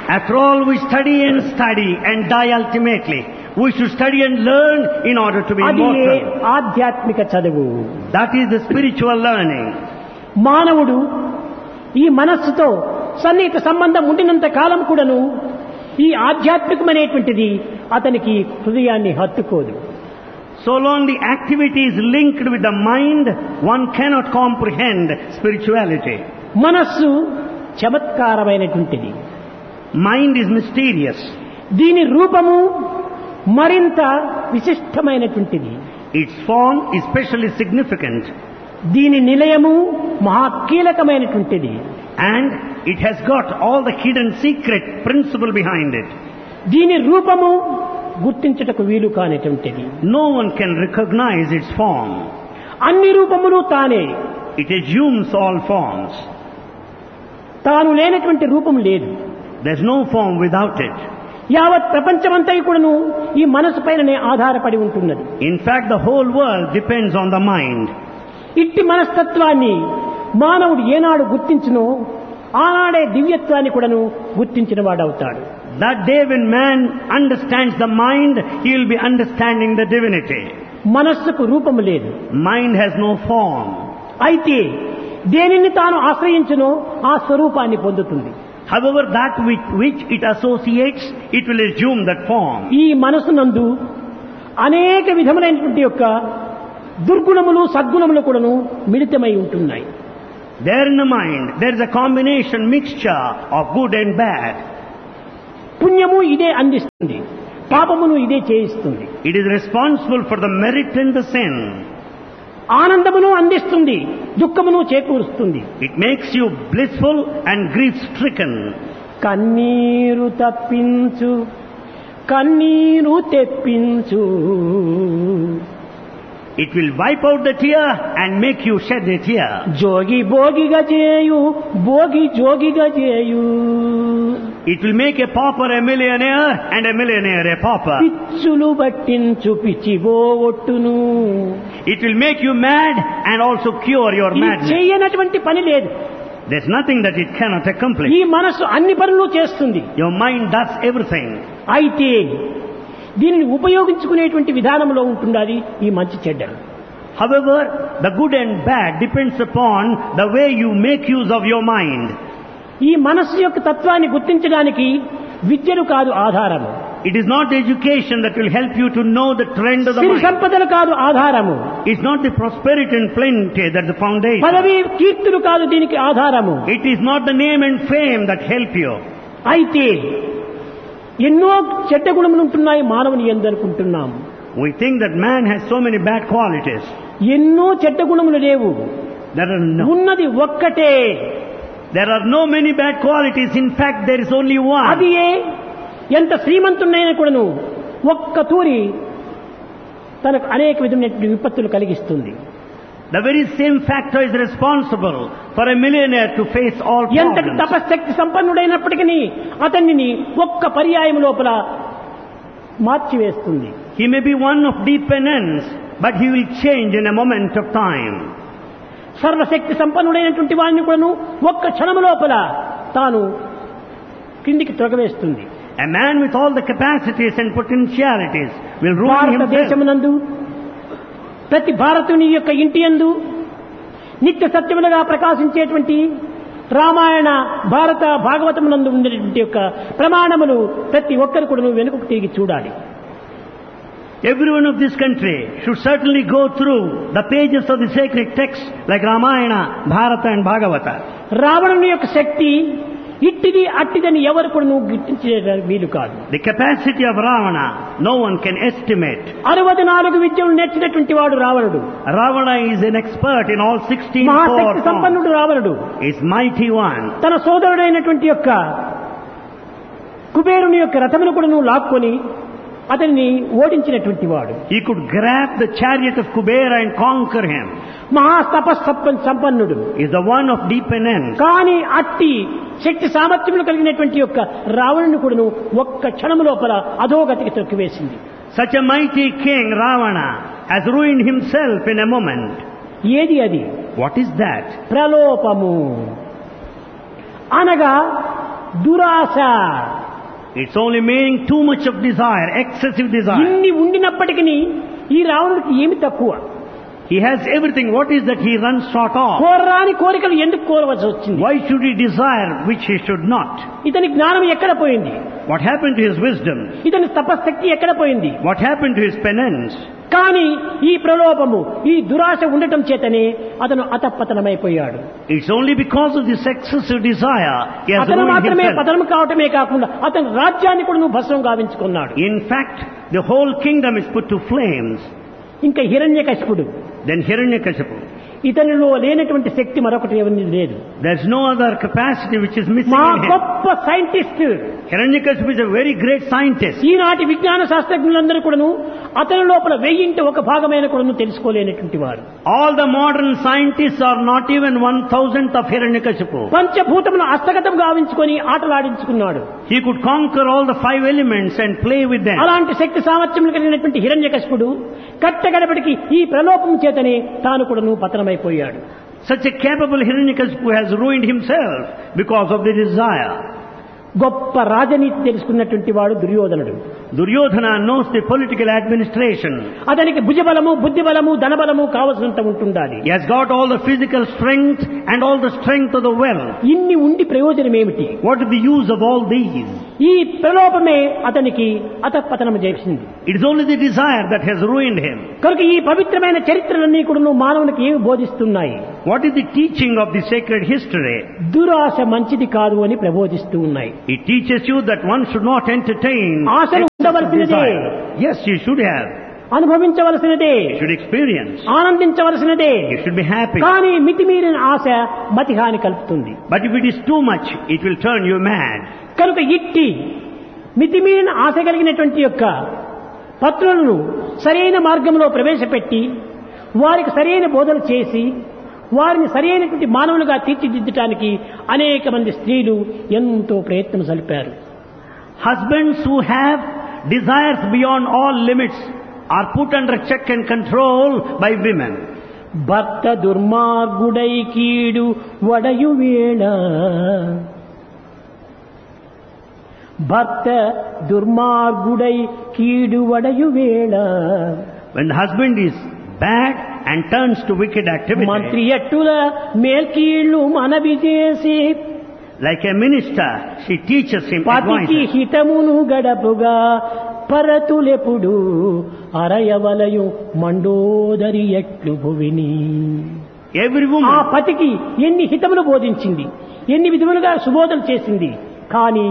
After all, we study and study and die ultimately. We should study and learn in order to be అది immortal. ఆధ్యాత్మిక చదువు That is the spiritual learning. మానవుడు ఈ మనస్సుతో సన్నిహిత సంబంధం ఉండినంత కాలం కూడాను ఈ ఆధ్యాత్మికమైనటువంటిది అతనికి హృదయాన్ని హత్తుకోదు So long the activity is linked with the mind, one cannot comprehend spirituality. మనస్సు చమత్కారమైనటువంటిది Mind is mysterious. దీని రూపము మరింత విశిష్టమైనటువంటిది Its form is specially significant దీని నిలయము మహా కీలకమైనటువంటిది and it has got all the hidden secret principle behind it. దీని రూపము గుర్తించుటకు వీలు కానిటువంటిది No one can recognize its form. అన్ని రూపములు తానే It assumes all forms. తాను లేనటువంటి రూపం లేదు There's no form without it. యావత్ ప్రపంచమంతా కూడాను ఈ మనసు పైననే ఆధారపడి ఉంటున్నది In fact, the whole world depends on the mind. ఇట్టి మనస్తత్వాన్ని మానవుడు ఏనాడు గుర్తించునో ఆనాడే దివ్యత్వాన్ని కూడాను గుర్తించిన వాడవుతాడు That day when man understands the mind, he will be understanding the divinity. మనస్సుకు రూపము లేదు Mind has no form. అయితే దేనిని తాను ఆశ్రయించునో ఆ స్వరూపాన్ని పొందుతుంది However, that with which it associates, it will assume that form. ఈ మనసునందు అనేక విధములైనటువంటి యొక్క దుర్గుణములు సద్గుణములు కూడాను మిళితమై ఉంటున్నాయి There in the mind, there is a combination, mixture of good and bad. పుణ్యము ఇదే అందిస్తుంది పాపమును ఇదే చేయిస్తుంది It is responsible for the merit and the sin. ఆనందమును అందిస్తుంది దుఃఖమును చేకూరుస్తుంది It makes you blissful and grief stricken. కన్నీరు తప్పించు కన్నీరు తెప్పించు It will wipe out the tear and make you shed a tear. జోగి భోగిగా చేయు భోగి జోగిగా చేయు It will make a pauper a millionaire and a millionaire a pauper. పిచ్చులు పట్టించు పిచ్చిబో ఒట్టును It will make you mad and also cure your ఇది madness. చేయనటువంటి పని లేదు There's nothing that it cannot accomplish. ఈ మనసు అన్ని పనులు చేస్తుంది Your mind does everything. అయితే దీనిని ఉపయోగించుకునేటువంటి విధానంలో ఉంటుండాలి ఈ మంచి చెడ్డలు However, the good and bad depends upon the way you make use of your mind. ఈ మనస్సు యొక్క తత్వాన్ని గుర్తించడానికి విద్యలు కాదు ఆధారము It is not the education that will help you to know the trend of the Siri mind. సంపదలు కాదు ఆధారము It's not the prosperity and plenty that's the foundation. పదవి కీర్తులు కాదు దీనికి ఆధారము It is not the name and fame that help you. అయితే ఎన్నో చెడ్డ గుణములు ఉంటున్నాయి మానవుని ఎందనుకుంటున్నాం We think that man has so many bad qualities. ఎన్నో చెడ్డ గుణములు లేవు There are no, ఉన్నది ఒక్కటే there are no many bad qualities. In fact, there is only one. అది ఏ ఎంత శ్రీమంతున్నైనా కూడాను ఒక్క తూరి తనకు అనేక విధమైనటువంటి విపత్తులు కలిగిస్తుంది The very same factor is responsible for a millionaire to face all ఎంతటి problems. తపశక్తి సంపన్నుడైనప్పటికీ అతన్ని ఒక్క పర్యాయం లోపల మార్చివేస్తుంది He may be one of deep penance, but he will change in a moment of time. సర్వశక్తి సంపన్నుడైనటువంటి వాడిని కూడాను ఒక్క క్షణం లోపల తాను కిందికి త్రొగవేస్తుంది A man with all the capacities and potentialities will ruin himself. భారతదేశమునందు ప్రతి భారతుని యొక్క ఇంటి యందు నిత్య సత్యములుగా ప్రకాశించేటువంటి రామాయణ భారత భాగవతమునందు ఉండేటువంటి యొక్క ప్రమాణములు ప్రతి ఒక్కరు కూడా వెనుకకు తిరిగి చూడాలి Everyone of this country should certainly go through the pages of the sacred texts like Ramayana, Bharata and Bhagavata. రావణుని యొక్క శక్తి ఇట్టిది అట్టిదని ఎవరు కూడా నువ్వు గుర్తించడానికి వీలు కాదు The capacity of Ravana, no one can estimate. అరవది నాలుగు విద్యలు నేర్చినటువంటి వాడు రావణుడు Ravana is an expert in all 16 Mahashakti forms. సంపన్నుడు రావణుడు Is mighty one. తన సోదరుడైనటువంటి యొక్క కుబేరుని యొక్క రథమును కూడా నువ్వు లాక్కొని అతన్ని ఓడించినటువంటి వాడు He could grab the chariot of Kubera and conquer him. మహాతపస్సప్ప సంపన్నుడు Is the one of deep penance. కానీ అట్టి శక్తి సామర్థ్యములు కలిగినటువంటి యొక్క రావణుని కూడాను ఒక్క క్షణము లోపల అధోగతికి తొక్కివేసింది Such a mighty king, Ravana, has ruined himself in a moment. ఏది అది What is that? ప్రలోపము అనగా దురాశ It's only meaning too much of desire, excessive desire. ఇన్ని ఉండినప్పటికీ ఈ రావణుడికి ఏమి తక్కువ He has everything. What is that he runs short of? కోరరాని కోరికలు ఎందుకు కోరవలసి వచ్చింది Why should he desire which he should not? ఇతని జ్ఞానం ఎక్కడ పోయింది What happened to his wisdom? ఇతని తపశక్తి ఎక్కడ పోయింది What happened to his penance? కానీ ఈ ప్రలోభము ఈ దురాశ ఉండటం చేతనే అతను అతపతనమైపోయాడు It's only because of this excessive desire he has అతను ruined మాత్రమే himself. పతనం కావటమే కాకుండా అతని రాజ్యాన్ని కూడా నువ్వు భస్వం గావించుకున్నాడు In fact, the whole kingdom is put to flames. ఇంకా హిరణ్యకశిపుడు Then Hiranyakashipu. ఇతనిలో లేనటువంటి శక్తి మరొకటి ఎవరిది లేదు There's no other capacity which is missing మా in him. గొప్ప scientist Hiranyakashipu is a very great scientist. ఈనాటి విజ్ఞాన శాస్త్రజ్ఞులందరూ కూడాను అతని లోపల వెయ్యింటి ఒక భాగమైన కూడాను తెలుసుకోలేనటువంటి వారు All the modern scientists are not even one thousandth of Hiranyakashipu. పంచభూతమును హస్తగతం గావించుకొని ఆటలాడించుకున్నాడు He could conquer all the five elements and play with them. అలాంటి శక్తి సామర్థ్యములు కలిగినటువంటి హిరణ్యకశిపుడు కట్టగడపటికి ఈ ప్రలోభం చేతనే తాను కూడాను పతనమైపోయాడు Such a capable Hiranyakashipu has ruined himself because of the desire. గొప్ప రాజనీతి తెలుసుకున్నటువంటి వాడు దుర్యోధనుడు Duryodhana knows the political administration. అతనికి భుజబలము బుద్ధిబలము ధనబలము కావలసినంత ఉంటుండాలి He has got all the physical strength and all the strength of the wealth. ఇన్ని ఉండి ప్రయోజనం ఏమిటి What is the use of all these? ఈ ప్రలోభమే అతనికి అతపతనం చేసింది It is only the desire that has ruined him. కనుక ఈ పవిత్రమైన చరిత్రలన్నీ కూడా మానవునికి ఏమి బోధిస్తున్నాయి What is the teaching of the sacred history? దురాశ మంచిది కాదు అని ప్రబోధిస్తూ ఉన్నాయి It teaches you that one should not entertain ఆశలు ఉండవలసినదే desire. Yes, you should have. అనుభవించవలసినదే You should experience. ఆనందించవలసినదే You should be happy. కానీ మితిమీరిన ఆశ మతిహాని కలుపుతుంది But if it is too much, it will turn you mad. కనుక ఇట్టి మితిమీరిన ఆశ కలిగినటువంటి యొక్క పత్రులను సరైన మార్గంలో ప్రవేశపెట్టి వారికి సరైన బోధన చేసి వారిని సరైనటువంటి మానవులుగా తీర్చిదిద్దటానికి అనేక మంది స్త్రీలు ఎంతో ప్రయత్నం సలిపారు Husbands who have desires beyond all limits are put under check and control by women. భర్త దుర్మార్గుడై కీడు వడయు వేళ భర్త దుర్మార్గుడై కీడు వడయు వేళ When the husband is bad and turns to wicked మంత్రి activity, ఎట్టుల మేల్కీళ్లు మనవి చేసి like a minister, she teaches him, పతికి advises. హితమును గడపుగా పరతులెప్పుడు అరయవలయు Mandodari ఎట్లు భువిని Every ఆ woman, పతికి ఎన్ని హితములు బోధించింది ఎన్ని విధములుగా సుబోధన చేసింది కానీ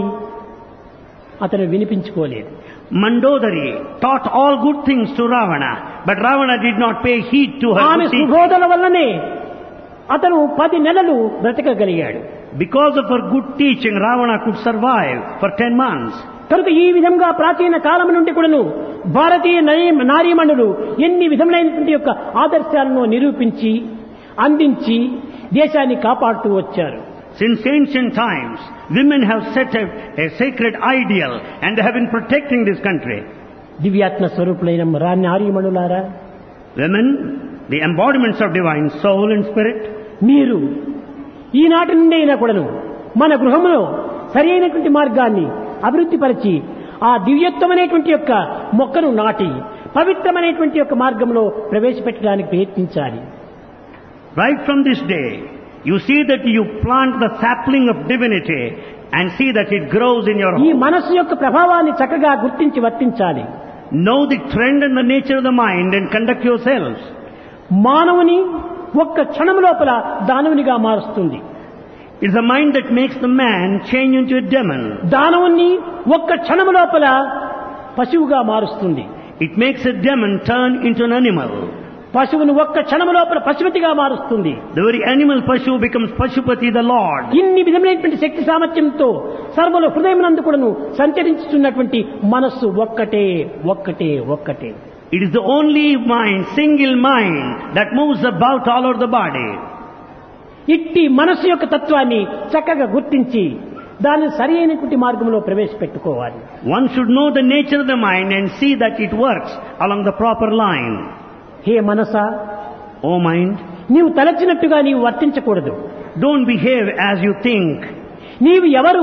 అతను వినిపించుకోలేదు Mandodari, taught all good things to Ravana, but Ravana did not pay heed to her. ఆమె good teaching. సుబోధన వల్లనే అతను పది నెలలు బ్రతకగలిగాడు Because of her good teaching, Ravana could survive for ten months. కనుక ఈ విధంగా ప్రాచీన కాలం నుండి కూడాను భారతీయ నరీ- నారీమణులు ఎన్ని విధములైనటువంటి యొక్క ఆదర్శాలను నిరూపించి అందించి దేశాన్ని కాపాడుతూ వచ్చారు Since ancient times, women have set a, a sacred ideal and they have been protecting this country. దివ్యాత్మ స్వరూపులైన రా నారీమణులారా Women, the embodiments of divine soul and spirit, మీరు ఈనాటి నుండి అయినా కూడాను మన గృహంలో సరి అయినటువంటి మార్గాన్ని అభివృద్ధిపరిచి ఆ దివ్యత్వమైనటువంటి యొక్క మొక్కను నాటి పవిత్రమైనటువంటి యొక్క మార్గంలో ప్రవేశపెట్టడానికి ప్రయత్నించాలి right from this day, you see that you plant the sapling of divinity and see that it grows in your ఈ home. మనస్సు యొక్క ప్రభావాన్ని చక్కగా గుర్తించి వర్తించాలి Know the trend and the nature of the mind and conduct yourselves. మానవుని ఒక్క క్షణం లోపల దానవునిగా మారుస్తుంది It's the mind that makes the man change into a demon. దానవుని ఒక్క క్షణం లోపల పశువుగా మారుస్తుంది It makes a demon turn into an animal. పశువును ఒక్క క్షణం లోపల పశుపతిగా మారుస్తుంది The very animal Pashu becomes Pashupati the Lord. ఇన్ని విధమైనటువంటి శక్తి సామర్థ్యంతో సర్వల హృదయమునందు కూడాను సంచరించుతున్నటువంటి మనస్సు ఒక్కటే ఒక్కటే ఒక్కటే It is the only mind, single mind, that moves about all over the body. ఇట్టి మనస్సు యొక్క తత్వాన్ని చక్కగా గుర్తించి దాన్ని సరి అయినటువంటి మార్గంలో ప్రవేశపెట్టుకోవాలి One should know the nature of the mind and see that it works along the proper line. Hey Manasa O mind, నీవు తలచినట్టుగా నీవు వర్తించకూడదు don't behave as you think. నీవు ఎవరు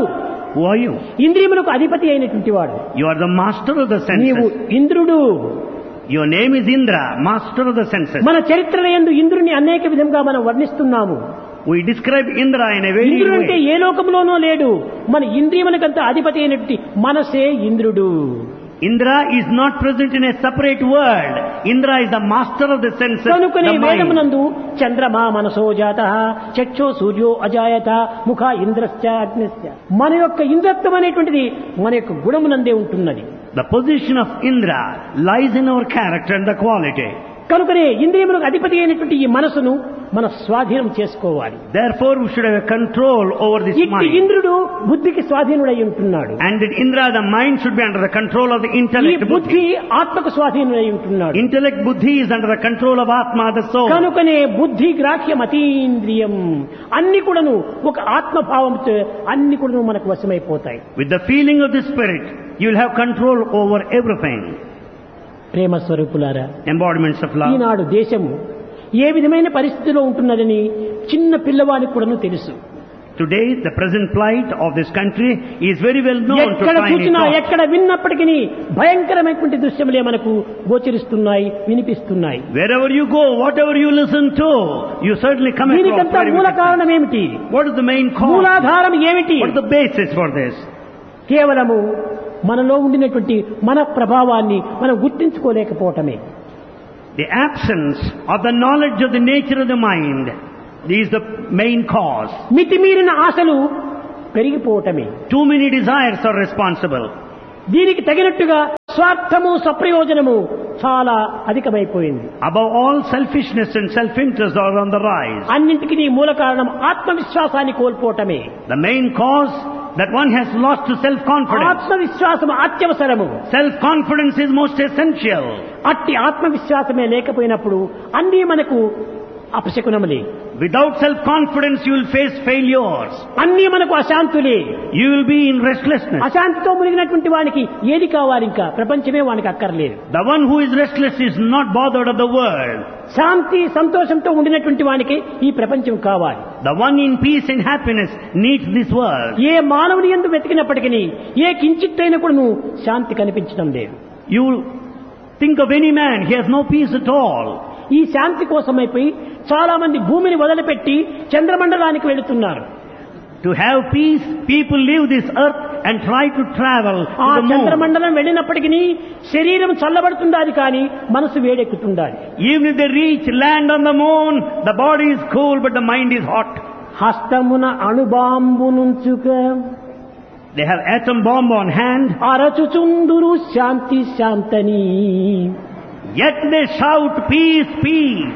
Who are you? ఇంద్రియములకు అధిపతి అయినటువంటి వాడు You are the master of the నీవు senses. ఇంద్రుడు Your name is Indra, master of the senses. మన చరిత్ర ఎందు ఇంద్రుని అనేక విధంగా మనం వర్ణిస్తున్నాము We describe Indra in a very ఇంద్రుడు అంటే way. ఏ లోకంలోనూ లేడు మన ఇంద్రియములకంత అధిపతి అయినటువంటి మనసే ఇంద్రుడు Indra is not present in a separate world. Indra is the master of the senses, కనుకనే the mind. వేదమునందు చంద్రమా మనసో జాత చక్షో సూర్యో అజాయత ముఖ ఇంద్రశ్చ అగ్నిశ్చ మన యొక్క ఇంద్రత్వం అనేటువంటిది మన యొక్క గుణమునందే ఉంటున్నది The position of Indra lies in our character and the quality. కనుకనే ఇంద్రియములకు అధిపతి అయినటువంటి ఈ మనసును మన స్వాధీనం చేసుకోవాలి Therefore, we should have a control over this ఇట్టి mind. ఇంద్రుడు బుద్ధికి స్వాధీనుడై ఉంటున్నాడు And that Indra, the mind should be under the control of the ఈ intellect. బుద్ధి Buddhi. ఆత్మకు స్వాధీనుడై ఉంటున్నాడు Intellect buddhi is under the control of Atma, the soul. కనుకనే బుద్ధి గ్రాహ్యం అతీంద్రియం అన్ని కూడాను ఒక ఆత్మభావంతో అన్ని కూడాను మనకు వశమైపోతాయి With the feeling of the spirit, you will have control over everything. ప్రేమ స్వరూపులారా Embodiments of love. ఈనాడు దేశము ఏ విధమైన పరిస్థితిలో ఉంటున్నదని చిన్న పిల్లవానికి కూడాను తెలుసు Today, the present plight of this country is very well known to ఎక్కడ tiny చూసినా tots. ఎక్కడ విన్నప్పటికీ భయంకరమైనటువంటి దృశ్యములే మనకు గోచరిస్తున్నాయి వినిపిస్తున్నాయి Wherever you go, whatever you listen to, you certainly come across. దీనికంతా very మూల wicked things. కారణం ఏమిటి What is the main cause? మూలాధారం ఏమిటి What is the basis for this? కేవలము మనలో ఉండినటువంటి మన ప్రభావాన్ని మనం గుర్తించుకోలేకపోవటమే The absence of the knowledge of the nature of the mind is the main cause. మితిమీరిన ఆశలు పెరిగిపోవటమే Too many desires are responsible. దీనికి తగినట్టుగా స్వార్థము స్వప్రయోజనము చాలా అధికమైపోయింది Above all, selfishness and self-interest are on the rise. అన్నింటికి మూల కారణం ఆత్మవిశ్వాసాన్ని కోల్పోవటమే The main cause that one has lost to self-confidence. ఆత్మవిశ్వాసం అత్యవసరము Self-confidence is most essential. అట్టి ఆత్మవిశ్వాసమే లేకపోయినప్పుడు అన్నీ మనకు అపశకునములే Without self-confidence, you will face failures. అన్నీ మనకు అశాంతులే You will be in restlessness. అశాంతితో మునిగినటువంటి వానికి ఏది కావాలి ఇంకా ప్రపంచమే వానికి అక్కర్లేదు The one who is restless is not bothered of the world. శాంతి సంతోషంతో ఉండినటువంటి వానికి ఈ ప్రపంచం కావాలి The one in peace and happiness needs this world. ఏ మానవుని ఎందు వెతికినప్పటికీ ఏ కించిత్తైనా కూడా నువ్వు శాంతి కనిపించడం లేదు You think of any man, he has no peace at all. ఈ శాంతి కోసమైపోయి చాలా మంది భూమిని వదిలిపెట్టి చంద్రమండలానికి వెళుతున్నారు To have peace, people leave this earth and try to travel ఆ to the moon. చంద్రమండలం వెళ్ళినప్పటికీ శరీరం చల్లబడుతుండాలి కానీ మనసు వేడెక్కుతుండాలి Even if they reach land on the moon, the body is cool but the mind is hot. హస్తమున అణుబాంబు నుంచుక They have atom bomb on hand, అరచుచుందురు Shanti శాంతని yet they shout peace, peace.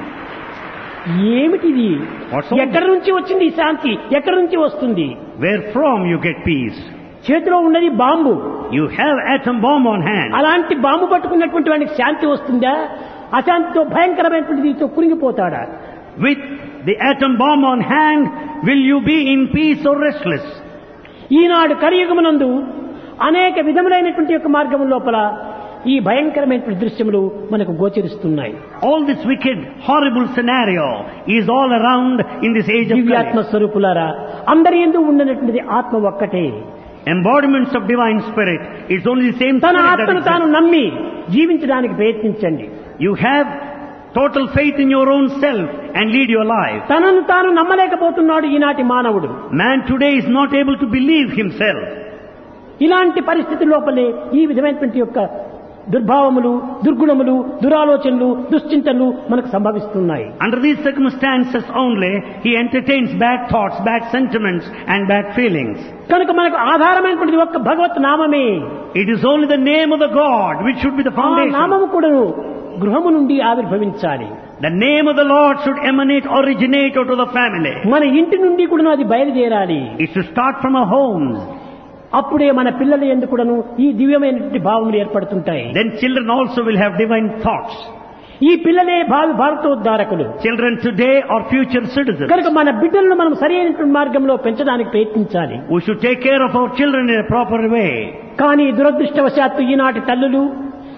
ఏమిటిది What's all ఎక్కడి నుంచి వచ్చింది ఈ శాంతి ఎక్కడి నుంచి వస్తుంది Where from you get peace? చేతిలో ఉన్నది bomb You have atom bomb on hand. అలాంటి బాంబు పట్టుకున్నటువంటి వాడికి శాంతి వస్తుందా అశాంతితో భయంకరమైనటువంటి దీంతో కురింగిపోతాడా With the atom bomb on hand, will you be in peace or restless? ఈనాడు కలియుగమునందు అనేక విధములైనటువంటి యొక్క మార్గం లోపల ఈ భయంకరమైనటువంటి దృశ్యములు మనకు గోచరిస్తున్నాయి All this wicked, horrible scenario is all around in this age of దివ్యాత్మ Kali. స్వరూపులారా అందరి ఎందు ఉన్నటువంటిది ఆత్మ ఒక్కటే Embodiments of divine spirit. It's only the same తన spirit that ఆత్మను తాను exists. నమ్మి జీవించడానికి ప్రయత్నించండి You have total faith in your own self and lead your life. తనను తాను నమ్మలేకపోతున్నాడు ఈనాటి మానవుడు Man today is not able to believe himself. ఇలాంటి పరిస్థితి లోపలే ఈ విధమైనటువంటి యొక్క దుర్భావములు దుర్గుణములు దురాలోచనలు దుశ్చింతనలు మనకు సంభవిస్తున్నాయి Under these circumstances only, he entertains bad thoughts, bad sentiments and bad feelings. కనుక మనకు ఆధారమైనటువంటిది ఒక్క భగవత్ నామమే It is only the name of the God which should be the ఆ foundation. నామము కూడాను గృహము నుండి ఆవిర్భవించాలి The name of the Lord should emanate, originate out of the family. మన ఇంటి నుండి కూడాను అది బయలుదేరాలి It should start from our homes. అప్పుడే మన పిల్లల ఎందు కూడాను ఈ దివ్యమైనటువంటి భావములు ఏర్పడుతుంటాయి Then children also will have divine thoughts. ఈ పిల్లలే భావి భారతోద్ధారకులు Children today are future citizens. కనుక మన బిడ్డలను మనం సరైనటువంటి మార్గంలో పెంచడానికి ప్రయత్నించాలి We should take care of our children in a proper way. కానీ దురదృష్టవశాత్తు ఈనాటి తల్లులు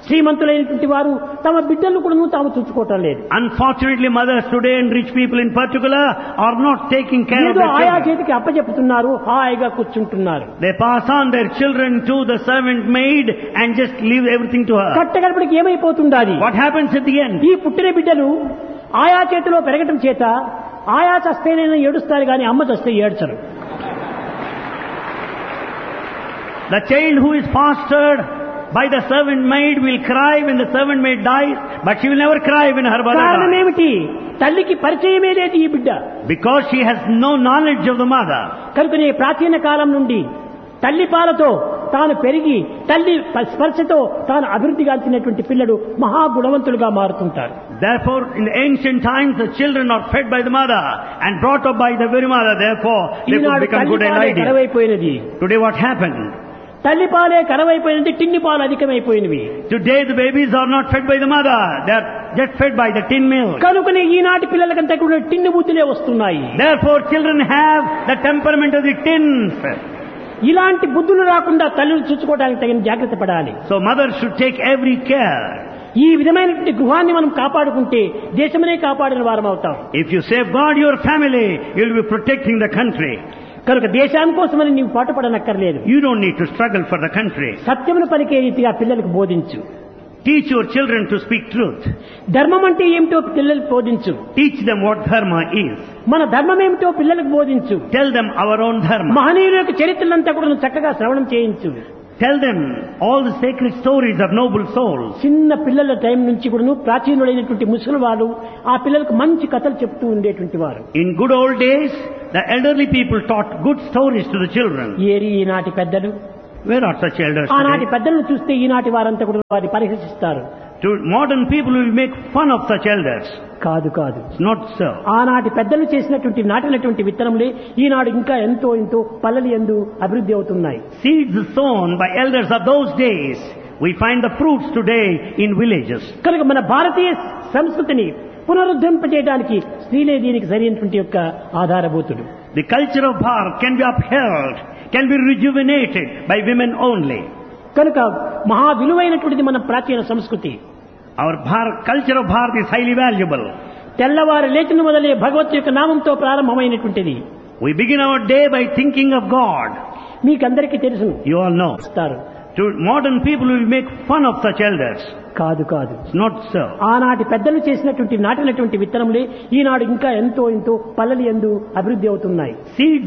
శ్రీమంతులైనటువంటి వారు తమ బిడ్డలను కూడా తాము చూసుకోవటం లేదు Unfortunately, mothers today and rich people in particular are not taking care of ఏదో their ఆయా children. చేతికి అప్పచెప్పుతున్నారు హాయిగా కూర్చుంటున్నారు They pass on their children to the servant maid and just leave everything to her. కట్టగడపడికి ఏమైపోతుండాలి What happens at the end? ఈ పుట్టిన బిడ్డలు ఆయా చేతిలో పెరగటం చేత ఆయా చస్తేనైనా ఏడుస్తారు కానీ అమ్మ చస్తే ఏడ్చరు The child who is fostered by the servant maid will cry when the servant maid dies, but she will never cry when her mother కారణం dies. ఏమిటి తల్లికి పరిచయమే లేదు ఈ బిడ్డ Because she has no knowledge of the mother. కనుకనే ప్రాచీన కాలం నుండి తల్లి పాలతో తాను పెరిగి తల్లి ప- స్పర్శతో తాను అభివృద్ధి గాల్చినటువంటి పిల్లలు మహాగుణవంతులుగా మారుతుంటారు Therefore, in the ancient times, the children are fed by the mother and brought up by the very mother. Therefore, they could Eenadu become తల్లి good and పాలే ideal. కరవైపోయినది Today, what happened? తల్లి పాలే కరవైపోయినది టిన్ని పాలు అధికమైపోయినవి Today, the babies are not fed by the mother. They are just fed by the tin milk. కనుకనే ఈనాటి పిల్లలకంతా కూడా tin బుద్ధులే వస్తున్నాయి Therefore, children have the temperament of the tins. ఇలాంటి బుద్ధులు రాకుండా తల్లులు చూసుకోవడానికి తగిన జాగ్రత్త పడాలి So, mothers should take every care. ఈ విధమైనటువంటి గృహాన్ని మనం కాపాడుకుంటే దేశమనే కాపాడిన వారం అవుతాం If you safeguard your family, you'll be protecting the country. కనుక దేశాని కోసమని నీవు పాటుపడనక్కర్లేదు You don't need to struggle for the country. సత్యమును పలికే రీతిగా పిల్లలకు బోధించు Teach your children to speak truth. ధర్మం అంటే ఏమిటో పిల్లలకు బోధించు Teach them what dharma is. మన ధర్మం ఏమిటో పిల్లలకు బోధించు Tell them our own dharma. మహనీయుల యొక్క చరిత్రలంతా కూడా నువ్వు చక్కగా శ్రవణం చేయించు Tell them all the sacred stories of noble souls. చిన్న పిల్లల టైం నుంచి కూడా ప్రాచీనులైనటువంటి ముసలి వాళ్ళు ఆ పిల్లలకు మంచి కథలు చెప్తూ ఉండేటువంటి వారు In good old days, the elderly people taught good stories to the children. ఏరి ఈనాటి పెద్దలు Where are such elders ఆనాటి today? పెద్దలను చూస్తే ఈనాటి వారంతా కూడా వారిని పరిహసిస్తారు To modern people will make fun of such elders. కాదు కాదు It's not so. ఆనాటి పెద్దలు చేసినటువంటి నాటినటువంటి విత్తనములే ఈనాడు ఇంకా ఎంతో ఎంతో పల్లలు ఎందు అభివృద్ధి అవుతున్నాయి Seeds sown by elders of those days, we find the fruits today in villages. కనుక మన భారతీయ సంస్కృతిని పునరుద్ధరింపజేయడానికి స్త్రీలే దీనికి సరైనటువంటి యొక్క ఆధారభూతుడు The culture of Bharat can be upheld, can be rejuvenated by women only. కనుక మహా విలువైనటువంటిది మన ప్రాచీన సంస్కృతి Our Bharat, culture of Bharat is highly valuable. తెల్లవారు లేచిన మొదలే భగవత్ యొక్క నామంతో ప్రారంభమైనటువంటిది We begin our day by thinking of God. మీకందరికీ తెలుసును You all know. ఇస్తారు To modern people will make fun of such elders. కాదు కాదు It's not so. ఆనాటి పెద్దలు చేసినటువంటి నాటినటువంటి విత్తనములే ఈనాడు ఇంకా ఎంతో ఎంతో పల్లలు ఎందు అభివృద్ధి అవుతున్నాయి Seeds